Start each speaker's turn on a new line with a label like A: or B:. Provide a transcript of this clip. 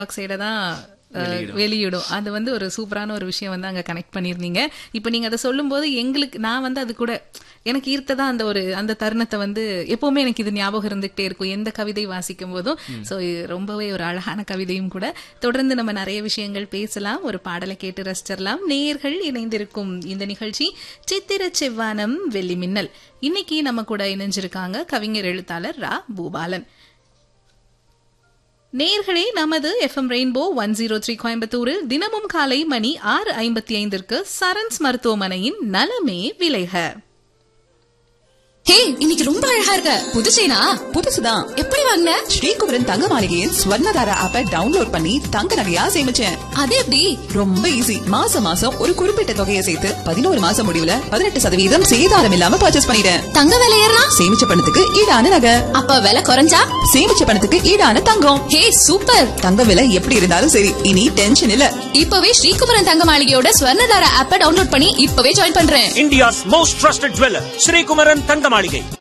A: ஆக்சைடை தான் அஹ், வெளியிடும் அது வந்து ஒரு சூப்பரான ஒரு விஷயம் வந்து அங்க கனெக்ட் பண்ணியிருந்தீங்க இப்போ நீங்க அதை சொல்லும்போது எங்களுக்கு நான் வந்து அது கூட எனக்கு ஈர்த்ததா அந்த ஒரு அந்த தருணத்தை வந்து எப்பவுமே எனக்கு இது ஞாபகம் இருந்துகிட்டே இருக்கும் எந்த கவிதை வாசிக்கும் போதும் ஸோ ரொம்பவே ஒரு அழகான கவிதையும் கூட தொடர்ந்து நம்ம நிறைய விஷயங்கள் பேசலாம் ஒரு பாடலை கேட்டு ரசிச்சிடலாம் நேயர்கள் இணைந்திருக்கும் இந்த நிகழ்ச்சி சித்திர செவ்வானம் வெள்ளி மின்னல் இன்னைக்கு நம்ம கூட இணைஞ்சிருக்காங்க கவிஞர் எழுத்தாளர் ரா பூபாலன் நேர்களே நமது FM rainbow one zero three கோயம்புத்தூரில் தினமும் காலை மணி ஆறு ஐம்பத்தி ஐந்திற்கு சரண்ஸ் மருத்துவமனையின் நலமே விளைக
B: ஹே இன்னைக்கு ரொம்ப அழகா இருக்க புது செயினா
C: புதுசுதான்
B: எப்படி வாங்கின
C: ஸ்ரீகுமரன் தங்க மாளிகையின் ஸ்வர்ணதார ஆப்பை டவுன்லோட் பண்ணி தங்க நகையா சேமிச்சேன்
B: அது எப்படி
C: ரொம்ப ஈஸி மாசம் மாசம் ஒரு குறிப்பிட்ட தொகையை சேர்த்து பதினோரு மாசம் முடிவுல பதினெட்டு சதவீதம் சேதாரம் இல்லாம பர்ச்சேஸ் பண்ணிட்டேன்
B: தங்க விலை ஏறினா
C: சேமிச்ச பணத்துக்கு ஈடான நகை
B: அப்ப விலை குறைஞ்சா
C: சேமிச்ச பணத்துக்கு ஈடான தங்கம்
B: ஹே சூப்பர்
C: தங்க விலை எப்படி இருந்தாலும் சரி இனி டென்ஷன் இல்ல
B: இப்பவே ஸ்ரீகுமரன் தங்க மாளிகையோட ஸ்வர்ணதார ஆப்ப டவுன்லோட் பண்ணி இப்பவே ஜாயின் பண்றேன்
D: India's most trusted jeweler, Sri Kumaran Tangamalige.